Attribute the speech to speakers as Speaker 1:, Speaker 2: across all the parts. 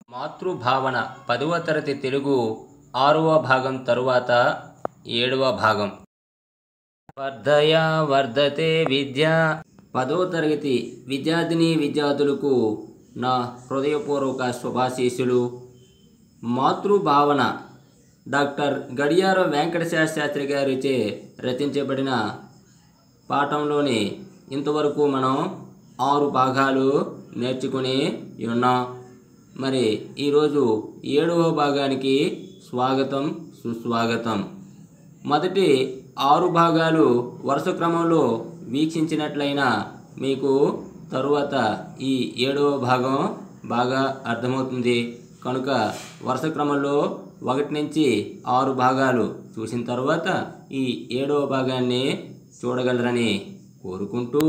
Speaker 1: మాతృభావన పదవ తరగతి తెలుగు ఆరవ భాగం తరువాత ఏడవ భాగం వర్ధయా వర్ధతే విద్య పదవ తరగతి విద్యార్థిని విద్యార్థులకు నా హృదయపూర్వక శుభాశీస్సులు మాతృభావన డాక్టర్ గడియార వెంకట శాస్త్రి గారిచే రచించబడిన పాఠంలోని ఇంతవరకు మనం ఆరు భాగాలు నేర్చుకుని ఉన్నాం మరి ఈరోజు ఏడవ భాగానికి స్వాగతం సుస్వాగతం మొదటి ఆరు భాగాలు వరుస క్రమంలో వీక్షించినట్లయినా మీకు తరువాత ఈ ఏడవ భాగం బాగా అర్థమవుతుంది కనుక వరుస క్రమంలో ఒకటి నుంచి ఆరు భాగాలు చూసిన తర్వాత ఈ ఏడవ భాగాన్ని చూడగలరని కోరుకుంటూ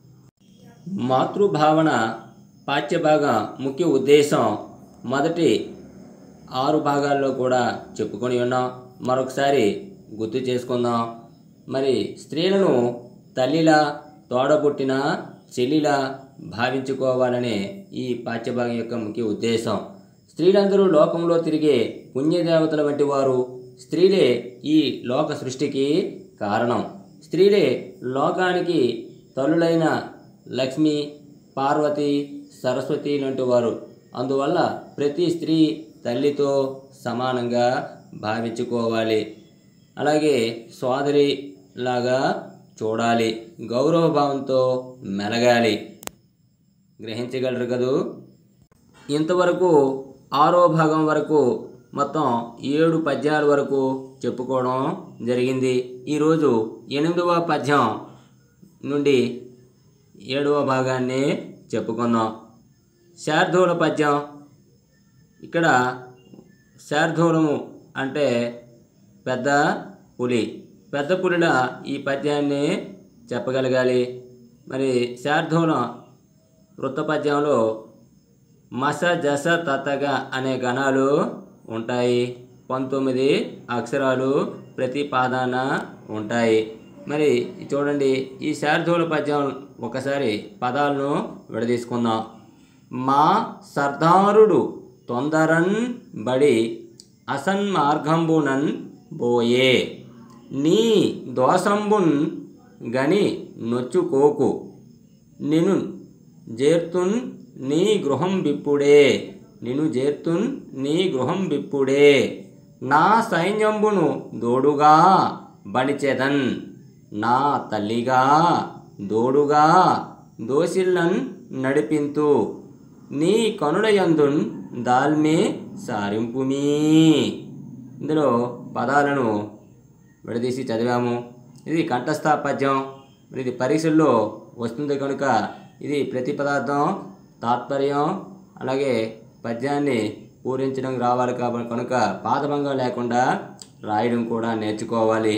Speaker 1: మాతృభావన పాఠ్యభాగ ముఖ్య ఉద్దేశం మొదటి ఆరు భాగాల్లో కూడా చెప్పుకొని ఉన్నాం మరొకసారి గుర్తు చేసుకుందాం మరి స్త్రీలను తల్లిలా తోడబుట్టిన చెల్లిలా భావించుకోవాలనే ఈ పాఠ్యభాగం యొక్క ముఖ్య ఉద్దేశం స్త్రీలందరూ లోకంలో తిరిగే పుణ్యదేవతల వంటి వారు స్త్రీలే ఈ లోక సృష్టికి కారణం స్త్రీలే లోకానికి తల్లులైన లక్ష్మి పార్వతి సరస్వతి లాంటి వారు అందువల్ల ప్రతి స్త్రీ తల్లితో సమానంగా భావించుకోవాలి అలాగే సోదరి లాగా చూడాలి గౌరవభావంతో మెలగాలి గ్రహించగలరు కదూ ఇంతవరకు ఆరో భాగం వరకు మొత్తం ఏడు పద్యాల వరకు చెప్పుకోవడం జరిగింది ఈరోజు ఎనిమిదవ పద్యం నుండి ఏడవ భాగాన్ని చెప్పుకుందాం శార్దూల పద్యం ఇక్కడ శార్దూలము అంటే పెద్ద పులి పెద్ద పులిల ఈ పద్యాన్ని చెప్పగలగాలి మరి శార్దూలం వృత్తపద్యంలో మస జస తతగ అనే గణాలు ఉంటాయి పంతొమ్మిది అక్షరాలు ప్రతి పాదాన ఉంటాయి మరి చూడండి ఈ శార్దూల పద్యం ఒకసారి పదాలను విడదీసుకుందాం మా సర్దారుడు తొందరన్ బడి అసన్మార్గంబునన్ బోయే నీ దోషంబున్ గని నొచ్చుకోకు నిను జేర్తున్ నీ గృహం బిప్పుడే నిను జేర్తున్ నీ గృహం బిప్పుడే నా సైన్యంబును దోడుగా బణిచెదన్ నా తల్లిగా దోడుగా దోసిల్లన్ నడిపింతు నీ కనులయందున్ దాల్మే సారింపుమీ ఇందులో పదాలను విడదీసి చదివాము ఇది కంఠస్థ పద్యం మరి ఇది పరీక్షల్లో వస్తుంది కనుక ఇది ప్రతి పదార్థం తాత్పర్యం అలాగే పద్యాన్ని పూరించడం రావాలి కాబట్టి కనుక పాదభంగం లేకుండా రాయడం కూడా నేర్చుకోవాలి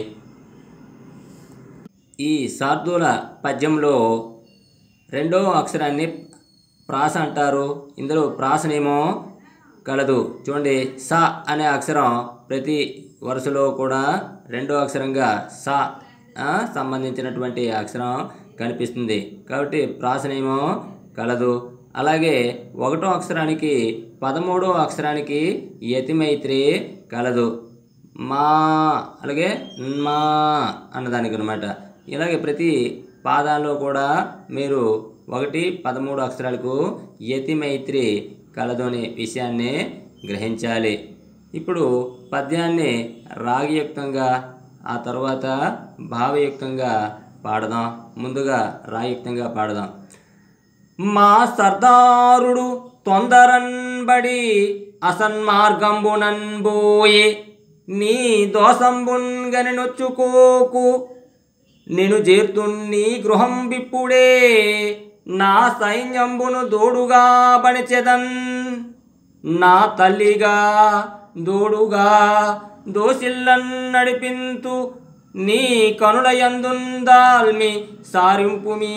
Speaker 1: ఈ శార్దూల పద్యంలో రెండో అక్షరాన్ని ప్రాస అంటారు ఇందులో ప్రాసనేమో కలదు చూడండి స అనే అక్షరం ప్రతి వరుసలో కూడా రెండో అక్షరంగా స ఆ, సంబంధించినటువంటి అక్షరం కనిపిస్తుంది కాబట్టి ప్రాసనేమో కలదు అలాగే ఒకటో అక్షరానికి పదమూడో అక్షరానికి యతిమైత్రి కలదు మా అలాగే మా అన్నదానికి అనమాట ఇలాగే ప్రతి పాదాల్లో కూడా మీరు ఒకటి పదమూడు అక్షరాలకు యతిమైత్రి కలదు అనే విషయాన్ని గ్రహించాలి ఇప్పుడు పద్యాన్ని రాగయుక్తంగా ఆ తర్వాత భావయుక్తంగా పాడదాం ముందుగా రాగయుక్తంగా పాడదాం మా సర్దారుడు తొందరన్బడి అసన్మార్గంబునన్ బోయే నీ దోషంబున్ గని నొచ్చుకోకు నేను చేర్తున్ని గృహం బిప్పుడే నా సైన్యంబును దోడుగా బణిచెదన్ నా తల్లిగా దోడుగా దోసిల్లన్ నడిపింతు నీ కనులయందుందాల్మి సారింపుమీ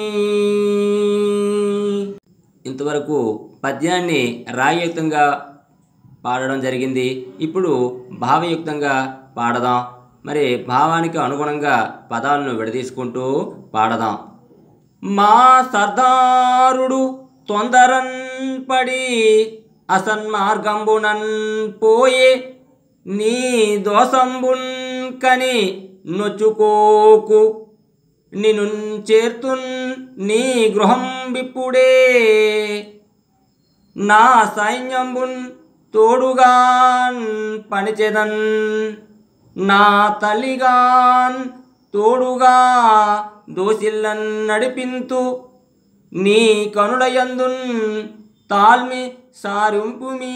Speaker 1: ఇంతవరకు పద్యాన్ని రాయయుక్తంగా పాడడం జరిగింది ఇప్పుడు భావయుక్తంగా పాడదాం మరి భావానికి అనుగుణంగా పదాలను విడదీసుకుంటూ పాడదాం మా సర్దారుడు తొందరన్ పడి అసన్మార్గంబునన్ పోయే నీ దోసంబున్ కని నొచ్చుకోకు నిను చేర్తున్ నీ గృహం విప్పుడే నా సైన్యంబున్ తోడుగాన్ పనిచేదన్ నా తల్లిగాన్ తోడుగా దోసిల్లన్ నడిపింతు నీ కనుడయందున్ తాల్మి సారింపుమీ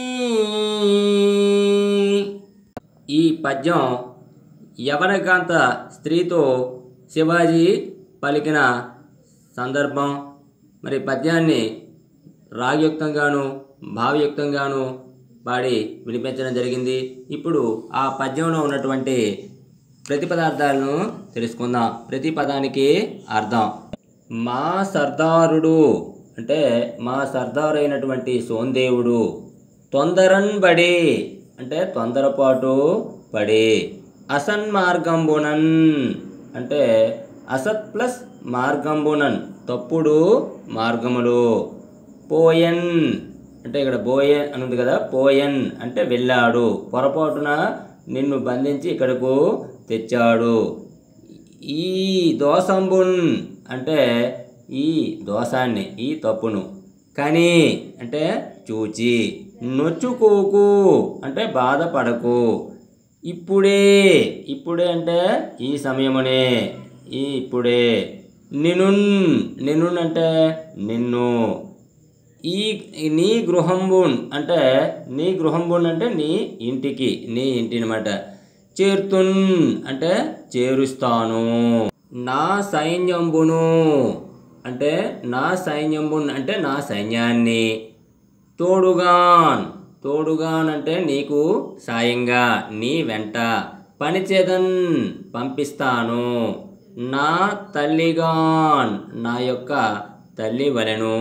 Speaker 1: ఈ పద్యం యవనకాంత స్త్రీతో శివాజీ పలికిన సందర్భం మరి పద్యాన్ని రాగయుక్తంగాను భావయుక్తంగాను పాడి వినిపించడం జరిగింది ఇప్పుడు ఆ పద్యంలో ఉన్నటువంటి ప్రతి పదార్థాలను తెలుసుకుందాం ప్రతి పదానికి అర్థం మా సర్దారుడు అంటే మా సర్దారు అయినటువంటి సోందేవుడు తొందరన్ బడి అంటే తొందరపాటు పడి అసన్మార్గంబునన్ అంటే అసత్ ప్లస్ మార్గంబునన్ తప్పుడు మార్గములు పోయన్ అంటే ఇక్కడ బోయన్ అని ఉంది కదా పోయన్ అంటే వెళ్ళాడు పొరపాటున నిన్ను బంధించి ఇక్కడకు తెచ్చాడు ఈ దోసంబున్ అంటే ఈ దోషాన్ని ఈ తప్పును కానీ అంటే చూచి నొచ్చుకోకు అంటే బాధపడకు ఇప్పుడే ఇప్పుడే అంటే ఈ సమయమునే ఈ ఇప్పుడే నినున్ నినున్ అంటే నిన్ను ఈ నీ గృహంబున్ అంటే నీ గృహంబున్ అంటే నీ ఇంటికి నీ ఇంటి అనమాట చేర్తున్ అంటే చేరుస్తాను నా సైన్యంబును అంటే నా సైన్యంబున్ అంటే నా సైన్యాన్ని తోడుగాన్ తోడుగాన్ అంటే నీకు సాయంగా నీ వెంట పనిచేదన్ పంపిస్తాను నా తల్లిగాన్ నా యొక్క తల్లి వలెను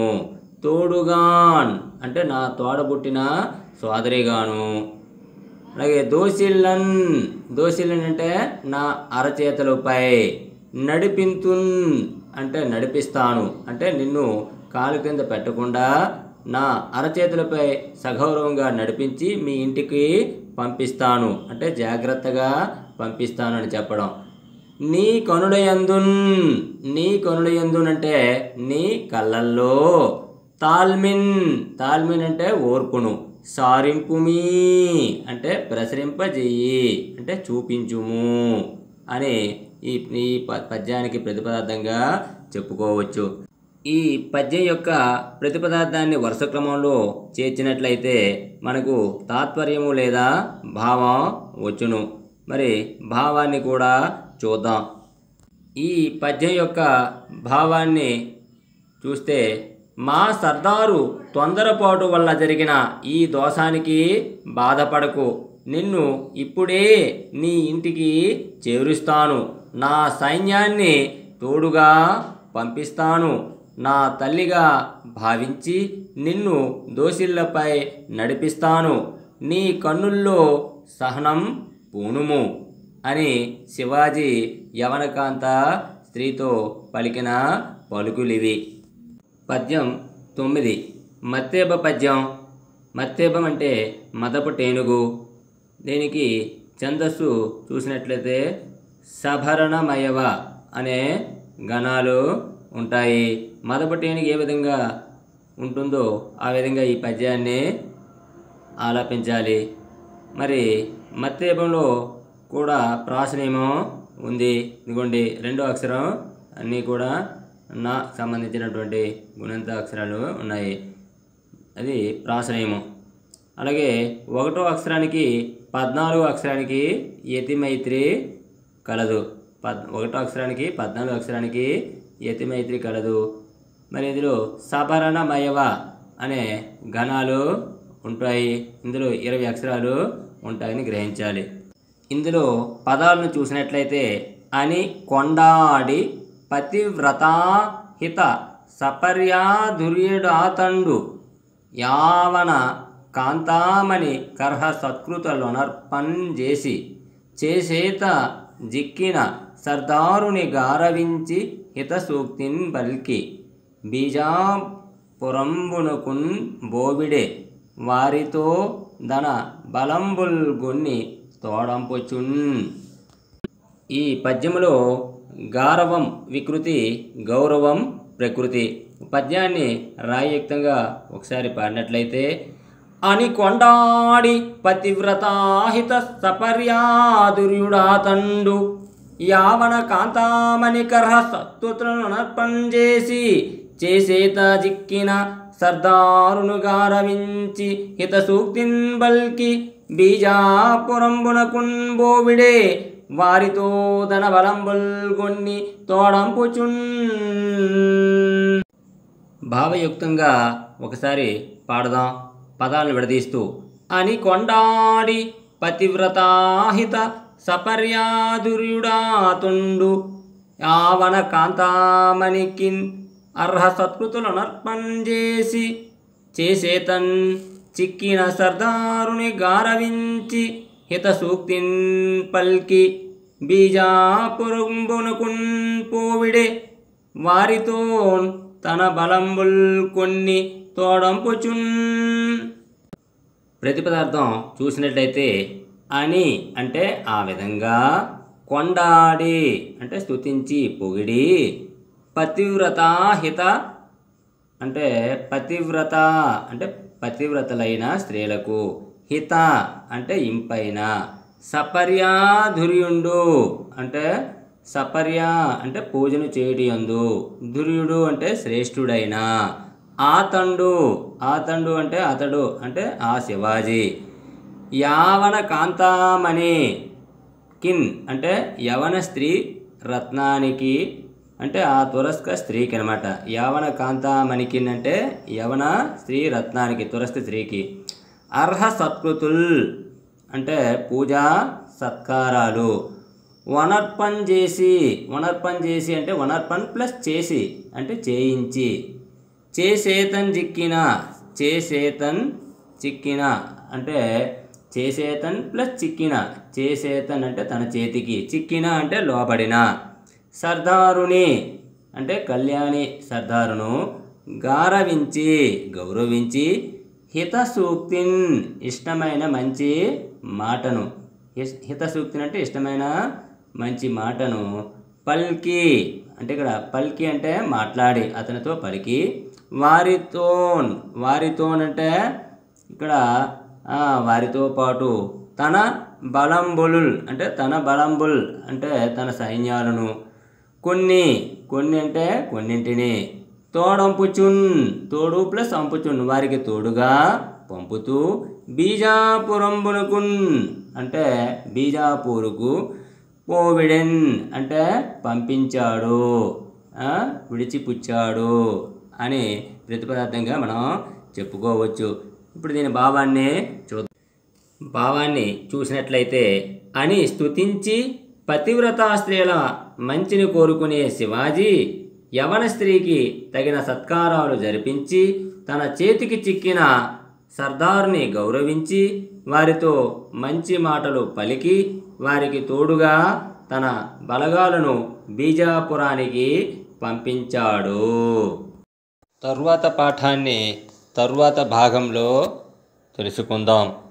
Speaker 1: తోడుగాన్ అంటే నా తోడబుట్టిన సోదరిగాను అలాగే దోసిల్లన్ దోసిల్లన్ అంటే నా అరచేతులపై నడిపింతున్ అంటే నడిపిస్తాను అంటే నిన్ను కాలు కింద పెట్టకుండా నా అరచేతులపై సగౌరవంగా నడిపించి మీ ఇంటికి పంపిస్తాను అంటే జాగ్రత్తగా పంపిస్తాను అని చెప్పడం నీ కనుడయందున్ నీ కనుడయందున్ అంటే నీ కళ్ళల్లో తాల్మిన్ తాల్మిన్ అంటే ఓర్పును సారింపుమీ అంటే ప్రసరింపజేయి అంటే చూపించుము అని ఈ ఈ ప- పద్యానికి ప్రతిపదార్థంగా చెప్పుకోవచ్చు ఈ పద్యం యొక్క ప్రతిపదార్థాన్ని వరుస క్రమంలో చేర్చినట్లయితే మనకు తాత్పర్యము లేదా భావం వచ్చును మరి భావాన్ని కూడా చూద్దాం ఈ పద్యం యొక్క భావాన్ని చూస్తే మా సర్దారు తొందరపాటు వల్ల జరిగిన ఈ దోషానికి బాధపడకు నిన్ను ఇప్పుడే నీ ఇంటికి చేరుస్తాను నా సైన్యాన్ని తోడుగా పంపిస్తాను నా తల్లిగా భావించి నిన్ను దోసిళ్లపై నడిపిస్తాను నీ కన్నుల్లో సహనం పూనుము అని శివాజీ యవనకాంత స్త్రీతో పలికిన పలుకులివి పద్యం తొమ్మిది మత్తేబ పద్యం మత్తేబం అంటే మదపు టేనుగు దీనికి ఛందస్సు చూసినట్లయితే సభరణమయవ అనే గణాలు ఉంటాయి మదపు టేనుగు ఏ విధంగా ఉంటుందో ఆ విధంగా ఈ పద్యాన్ని ఆలాపించాలి మరి మత్తేపంలో కూడా ప్రాసనియమం ఉంది ఇదిగోండి రెండో అక్షరం అన్నీ కూడా నా సంబంధించినటువంటి గుణంత అక్షరాలు ఉన్నాయి అది ప్రాసనియమం అలాగే ఒకటో అక్షరానికి పద్నాలుగో అక్షరానికి యతిమైత్రి కలదు పద్ ఒకటో అక్షరానికి పద్నాలుగు అక్షరానికి యతిమైత్రి కలదు మరి ఇందులో సభరణమయవ అనే గణాలు ఉంటాయి ఇందులో ఇరవై అక్షరాలు ఉంటాయని గ్రహించాలి ఇందులో పదాలను చూసినట్లయితే అని కొండాడి పతివ్రతాహిత సపర్యాధుర్యుడాతండు యావన కాంతామణి కర్హ సత్కృతలొనర్పన్ చేసి చేసేత జిక్కిన సర్దారుని గారవించి హితసూక్తిన్ బల్కి బీజాపురంబునకున్ బోవిడే వారితో దన బలంబుల్ గొన్ని తోడంపుచున్ ఈ పద్యములో గారవం వికృతి గౌరవం ప్రకృతి పద్యాన్ని రాయయుక్తంగా ఒకసారి పాడినట్లయితే అని కొండాడి పతివ్రతాహిత సపర్యాదుర్యుడాతండు యావన కాంతామణి కర్హ సత్తులను నర్పంజేసి చేసేత జిక్కిన సర్దారును గారవించి హిత సూక్తిన్ బల్కి బీజాపురంబునకున్ బోవిడే వారితో ధన బలంబుల్గొన్ని తోడంపుచున్ భావయుక్తంగా ఒకసారి పాడదాం పదాలను విడదీస్తూ అని కొండాడి పతివ్రతాహిత సపర్యాదుర్యుడాతుండు యావన కాంతామణికిన్ అర్హ సత్కృతులు నర్పంజేసి చేసేతన్ చిక్కిన సర్దారుని గారవించి హిత సూక్తిన్ పల్కి బీజాపురంబునకున్ పోవిడే వారితో తన బలంబుల్ కొన్ని తోడంపుచున్ ప్రతిపదార్థం చూసినట్లయితే అని అంటే ఆ విధంగా కొండాడి అంటే స్తుతించి పొగిడి పతివ్రత హిత అంటే పతివ్రత అంటే పతివ్రతలైన స్త్రీలకు హిత అంటే ఇంపైన సపర్యాధుర్యుండు అంటే సపర్య అంటే పూజను చేయటి యందు ధుర్యుడు అంటే శ్రేష్ఠుడైన ఆతండు ఆతండు అంటే అతడు అంటే ఆ శివాజీ యావన కాంతామణి కిన్ అంటే యవన స్త్రీ రత్నానికి అంటే ఆ తురస్క స్త్రీకి అనమాట యవన కాంతామణికిన్ అంటే యవన స్త్రీ రత్నానికి తురస్క స్త్రీకి అర్హ సత్కృతుల్ అంటే పూజా సత్కారాలు వనర్పణ్ చేసి వనర్పణ్ చేసి అంటే వనర్పణ్ ప్లస్ చేసి అంటే చేయించి చేసేతన్ చిక్కిన చేసేతన్ చిక్కిన అంటే చేసేతన్ ప్లస్ చిక్కిన చేసేతన్ అంటే తన చేతికి చిక్కిన అంటే లోబడిన సర్దారుని అంటే కళ్యాణి సర్దారును గారవించి గౌరవించి హిత సూక్తిన్ ఇష్టమైన మంచి మాటను ఇస్- హిత సూక్తిని అంటే ఇష్టమైన మంచి మాటను పల్కి అంటే ఇక్కడ పల్కి అంటే మాట్లాడి అతనితో పలికి వారితోన్ వారితోన్ అంటే ఇక్కడ ఆ, వారితో పాటు తన బలంబులుల్ అంటే తన బలంబుల్ అంటే తన సైన్యాలను కొన్ని కొన్ని అంటే కొన్నింటిని తోడంపుచున్ తోడు ప్లస్ అంపుచున్ వారికి తోడుగా పంపుతూ బీజాపురంబునకున్ అంటే బీజాపూరుకు పోవిడెన్ అంటే పంపించాడు ఆ, విడిచిపుచ్చాడు అని ప్రతిపదార్థంగా మనం చెప్పుకోవచ్చు ఇప్పుడు దీని భావాన్ని చూద్దాం భావాన్ని చూసినట్లయితే అని స్తుతించి పతివ్రతా స్త్రీల మంచిని కోరుకునే శివాజీ యవన స్త్రీకి తగిన సత్కారాలు జరిపించి తన చేతికి చిక్కిన సర్దార్ని గౌరవించి వారితో మంచి మాటలు పలికి వారికి తోడుగా తన బలగాలను బీజాపురానికి పంపించాడు తరువాత పాఠాన్ని తరువాత భాగంలో తెలుసుకుందాం